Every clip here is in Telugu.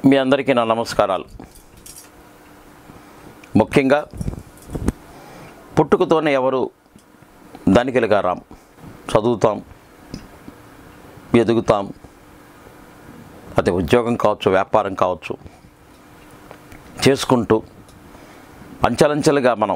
మీ అందరికీ నా నమస్కారాలు ముఖ్యంగా పుట్టుకతోనే ఎవరు ధనికులుగా రాం చదువుతాం ఎదుగుతాం అది ఉద్యోగం కావచ్చు వ్యాపారం కావచ్చు చేసుకుంటూ అంచెలంచెలుగా మనం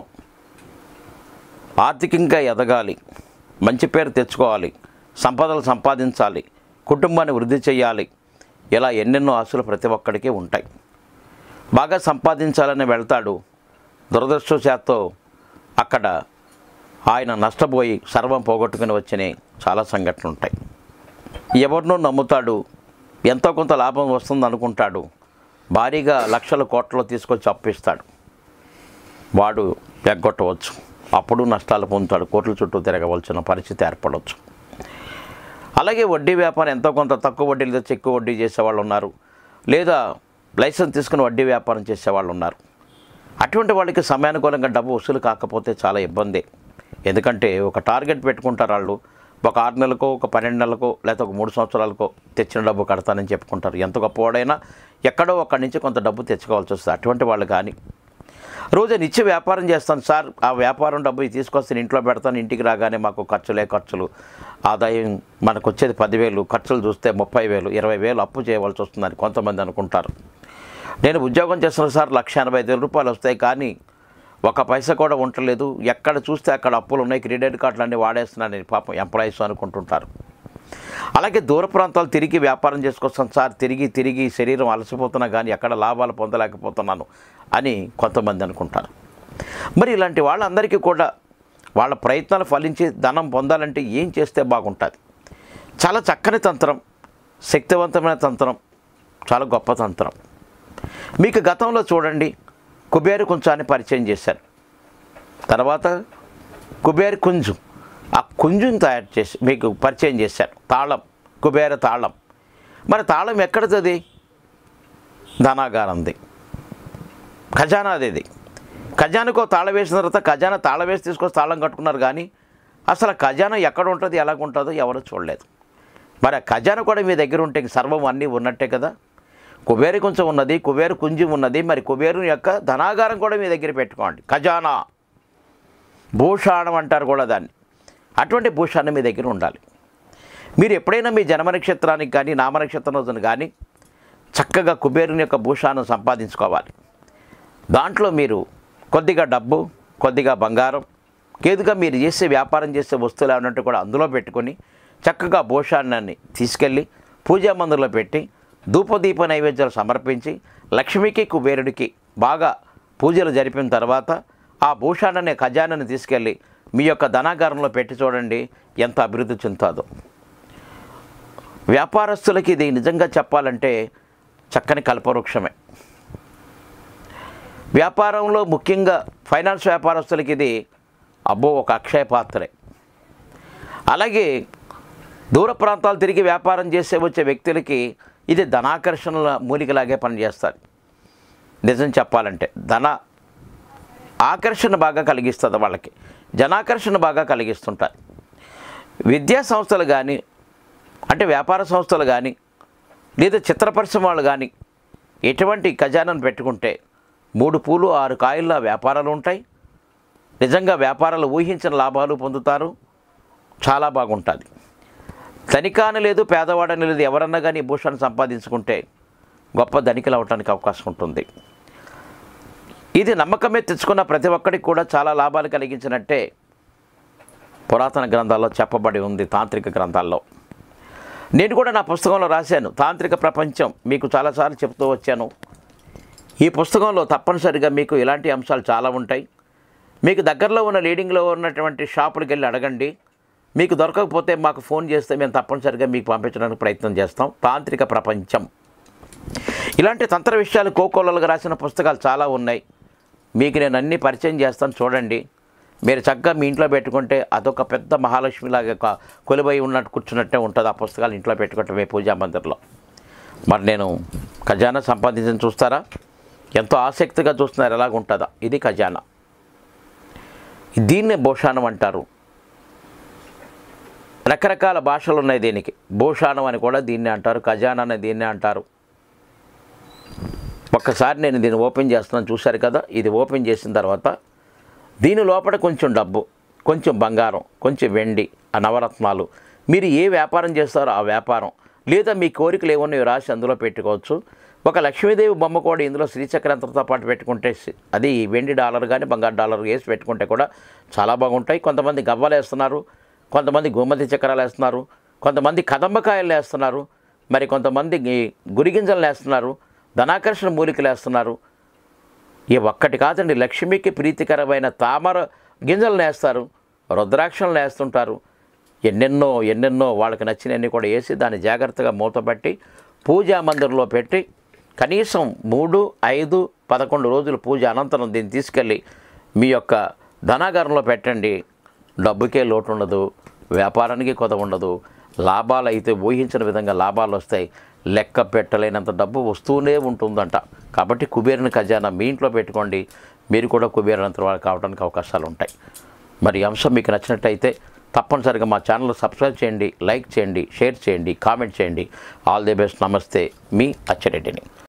ఆర్థికంగా ఎదగాలి మంచి పేరు తెచ్చుకోవాలి సంపదలు సంపాదించాలి కుటుంబాన్ని వృద్ధి చేయాలి ఇలా ఎన్నెన్నో ఆశలు ప్రతి ఒక్కడికి ఉంటాయి బాగా సంపాదించాలని వెళ్తాడు దురదృష్టవశాత్తు అక్కడ ఆయన నష్టపోయి సర్వం పోగొట్టుకుని వచ్చిన చాలా సంఘటనలు ఉంటాయి ఎవరినో నమ్ముతాడు ఎంతో కొంత లాభం వస్తుంది అనుకుంటాడు భారీగా లక్షల కోట్లు తీసుకొచ్చి అప్పిస్తాడు వాడు ఎగ్గొట్టవచ్చు అప్పుడు నష్టాలు పొందుతాడు కోట్ల చుట్టూ తిరగవలసిన పరిస్థితి ఏర్పడవచ్చు అలాగే వడ్డీ వ్యాపారం ఎంతో కొంత తక్కువ వడ్డీలు తెచ్చి ఎక్కువ వడ్డీ చేసేవాళ్ళు ఉన్నారు లేదా లైసెన్స్ తీసుకుని వడ్డీ వ్యాపారం చేసేవాళ్ళు ఉన్నారు అటువంటి వాళ్ళకి సమయానుకూలంగా డబ్బు వసూలు కాకపోతే చాలా ఇబ్బంది ఎందుకంటే ఒక టార్గెట్ పెట్టుకుంటారు వాళ్ళు ఒక ఆరు నెలలకో ఒక పన్నెండు నెలలకో లేకపోతే ఒక మూడు సంవత్సరాలకో తెచ్చిన డబ్బు కడతానని చెప్పుకుంటారు ఎంత గొప్పవాడైనా ఎక్కడో అక్కడి నుంచి కొంత డబ్బు తెచ్చుకోవాల్సి వస్తుంది అటువంటి వాళ్ళు కానీ రోజు నిత్య వ్యాపారం చేస్తాను సార్ ఆ వ్యాపారం డబ్బు తీసుకొస్తే ఇంట్లో పెడతాను ఇంటికి రాగానే మాకు ఖర్చులే ఖర్చులు ఆదాయం మనకు వచ్చేది పదివేలు ఖర్చులు చూస్తే ముప్పై వేలు ఇరవై వేలు అప్పు చేయవలసి వస్తుందని కొంతమంది అనుకుంటారు నేను ఉద్యోగం చేస్తున్న సార్ లక్ష ఎనభై ఐదు వేల రూపాయలు వస్తాయి కానీ ఒక పైసా కూడా ఉండలేదు ఎక్కడ చూస్తే అక్కడ అప్పులు ఉన్నాయి క్రెడిట్ కార్డులు అన్నీ వాడేస్తున్నాను పాపం ఎంప్లాయీస్ అనుకుంటుంటారు అలాగే దూర ప్రాంతాలు తిరిగి వ్యాపారం చేసుకొస్తాను సార్ తిరిగి తిరిగి శరీరం అలసిపోతున్నా కానీ ఎక్కడ లాభాలు పొందలేకపోతున్నాను అని కొంతమంది అనుకుంటారు మరి ఇలాంటి వాళ్ళందరికీ కూడా వాళ్ళ ప్రయత్నాలు ఫలించి ధనం పొందాలంటే ఏం చేస్తే బాగుంటుంది చాలా చక్కని తంత్రం శక్తివంతమైన తంత్రం చాలా గొప్ప తంత్రం మీకు గతంలో చూడండి కుబేరు కుంచాన్ని పరిచయం చేశారు తర్వాత కుబేర్ కుంజు ఆ కుంజుని తయారు చేసి మీకు పరిచయం చేశారు తాళం కుబేర తాళం మరి తాళం ఎక్కడిది ధనాగారంది ఖజానాది ఇది ఖజానాకో తాళం వేసిన తర్వాత ఖజానా తాళం వేసి తీసుకొచ్చి తాళం కట్టుకున్నారు కానీ అసలు ఆ ఖజానా ఎక్కడ ఉంటుంది ఎలాగ ఉంటుందో ఎవరు చూడలేదు మరి ఆ ఖజానా కూడా మీ దగ్గర ఉంటే ఇంక సర్వం అన్నీ ఉన్నట్టే కదా కుబేరు కొంచెం ఉన్నది కుబేరు కుంజం ఉన్నది మరి కుబేరు యొక్క ధనాగారం కూడా మీ దగ్గర పెట్టుకోండి ఖజానా భూషాణం అంటారు కూడా దాన్ని అటువంటి భూషాన్ని మీ దగ్గర ఉండాలి మీరు ఎప్పుడైనా మీ జన్మ నక్షత్రానికి కానీ నామ నక్షత్రం రోజున కానీ చక్కగా కుబేరుని యొక్క భూషాన్ని సంపాదించుకోవాలి దాంట్లో మీరు కొద్దిగా డబ్బు కొద్దిగా బంగారం కేదుగా మీరు చేసే వ్యాపారం చేసే వస్తువులు ఏమన్నట్టు కూడా అందులో పెట్టుకొని చక్కగా భూషాన్నాన్ని తీసుకెళ్ళి పూజా మందిరంలో పెట్టి ధూపదీప నైవేద్యాలు సమర్పించి లక్ష్మికి కుబేరుడికి బాగా పూజలు జరిపిన తర్వాత ఆ భూషాన్ని ఖజానాన్ని తీసుకెళ్ళి మీ యొక్క ధనాగారంలో పెట్టి చూడండి ఎంత అభివృద్ధి చెందుతుందో వ్యాపారస్తులకి ఇది నిజంగా చెప్పాలంటే చక్కని కల్పవృక్షమే వ్యాపారంలో ముఖ్యంగా ఫైనాన్స్ వ్యాపారస్తులకి ఇది అబ్బో ఒక అక్షయ పాత్రే అలాగే దూర ప్రాంతాలు తిరిగి వ్యాపారం చేసే వచ్చే వ్యక్తులకి ఇది ధనాకర్షణల మూలికలాగే పనిచేస్తారు నిజం చెప్పాలంటే ధన ఆకర్షణ బాగా కలిగిస్తుంది వాళ్ళకి జనాకర్షణ బాగా కలిగిస్తుంటారు విద్యా సంస్థలు కానీ అంటే వ్యాపార సంస్థలు కానీ లేదా చిత్ర పరిశ్రమలు కానీ ఎటువంటి ఖజానాను పెట్టుకుంటే మూడు పూలు ఆరు కాయల వ్యాపారాలు ఉంటాయి నిజంగా వ్యాపారాలు ఊహించిన లాభాలు పొందుతారు చాలా బాగుంటుంది ధనికాని లేదు పేదవాడని లేదు ఎవరన్నా కానీ ఈ భూషణ్ సంపాదించుకుంటే గొప్ప ధనికలు అవడానికి అవకాశం ఉంటుంది ఇది నమ్మకమే తెచ్చుకున్న ప్రతి ఒక్కరికి కూడా చాలా లాభాలు కలిగించినట్టే పురాతన గ్రంథాల్లో చెప్పబడి ఉంది తాంత్రిక గ్రంథాల్లో నేను కూడా నా పుస్తకంలో రాశాను తాంత్రిక ప్రపంచం మీకు చాలాసార్లు చెప్తూ వచ్చాను ఈ పుస్తకంలో తప్పనిసరిగా మీకు ఇలాంటి అంశాలు చాలా ఉంటాయి మీకు దగ్గరలో ఉన్న లీడింగ్లో ఉన్నటువంటి షాపులకు వెళ్ళి అడగండి మీకు దొరకకపోతే మాకు ఫోన్ చేస్తే మేము తప్పనిసరిగా మీకు పంపించడానికి ప్రయత్నం చేస్తాం తాంత్రిక ప్రపంచం ఇలాంటి తంత్ర విషయాలు కోకోలలుగా రాసిన పుస్తకాలు చాలా ఉన్నాయి మీకు నేను అన్నీ పరిచయం చేస్తాను చూడండి మీరు చక్కగా మీ ఇంట్లో పెట్టుకుంటే అదొక పెద్ద మహాలక్ష్మిలాగా ఒక కొలువై ఉన్నట్టు కూర్చున్నట్టే ఉంటుంది ఆ పుస్తకాలు ఇంట్లో పెట్టుకుంటే పూజా మందిర్లో మరి నేను ఖజానా సంపాదించని చూస్తారా ఎంతో ఆసక్తిగా చూస్తున్నారు ఎలాగ ఉంటుందా ఇది ఖజానా దీన్నే భూషాణం అంటారు రకరకాల భాషలు ఉన్నాయి దీనికి భూషాణం అని కూడా దీన్నే అంటారు ఖజానా అని దీన్నే అంటారు ఒక్కసారి నేను దీన్ని ఓపెన్ చేస్తున్నాను చూశారు కదా ఇది ఓపెన్ చేసిన తర్వాత దీని లోపల కొంచెం డబ్బు కొంచెం బంగారం కొంచెం వెండి ఆ నవరత్నాలు మీరు ఏ వ్యాపారం చేస్తారో ఆ వ్యాపారం లేదా మీ కోరికలు ఏమన్నాయో రాసి అందులో పెట్టుకోవచ్చు ఒక లక్ష్మీదేవి బొమ్మ కూడా ఇందులో శ్రీచక్రంతో పాటు పెట్టుకుంటే సి- అది వెండి డాలర్ కానీ బంగారు డాలర్ వేసి పెట్టుకుంటే కూడా చాలా బాగుంటాయి కొంతమంది గవ్వలు వేస్తున్నారు కొంతమంది గోమతి చక్రాలు వేస్తున్నారు కొంతమంది కదంబకాయలు వేస్తున్నారు మరి కొంతమంది గి- గురిగింజలు వేస్తున్నారు ధనాకర్షణ మూలికలు వేస్తున్నారు ఈ ఒక్కటి కాదండి లక్ష్మికి ప్రీతికరమైన తామర గింజలు నేస్తారు రుద్రాక్షలు నేస్తుంటారు ఎన్నెన్నో ఎన్నెన్నో వాళ్ళకి నచ్చినవన్నీ కూడా వేసి దాన్ని జాగ్రత్తగా మూతపెట్టి పూజా మందిరంలో పెట్టి కనీసం మూడు ఐదు పదకొండు రోజులు పూజ అనంతరం దీన్ని తీసుకెళ్ళి మీ యొక్క ధనాగారంలో పెట్టండి డబ్బుకే లోటు ఉండదు వ్యాపారానికి కొద ఉండదు లాభాలు అయితే ఊహించిన విధంగా లాభాలు వస్తాయి లెక్క పెట్టలేనంత డబ్బు వస్తూనే ఉంటుందంట కాబట్టి కుబేరుని ఖజానా మీ ఇంట్లో పెట్టుకోండి మీరు కూడా కుబేరనంత వాళ్ళు కావడానికి అవకాశాలు ఉంటాయి మరి ఈ అంశం మీకు నచ్చినట్టయితే తప్పనిసరిగా మా ఛానల్ సబ్స్క్రైబ్ చేయండి లైక్ చేయండి షేర్ చేయండి కామెంట్ చేయండి ఆల్ ది బెస్ట్ నమస్తే మీ అచ్చరెడ్డిని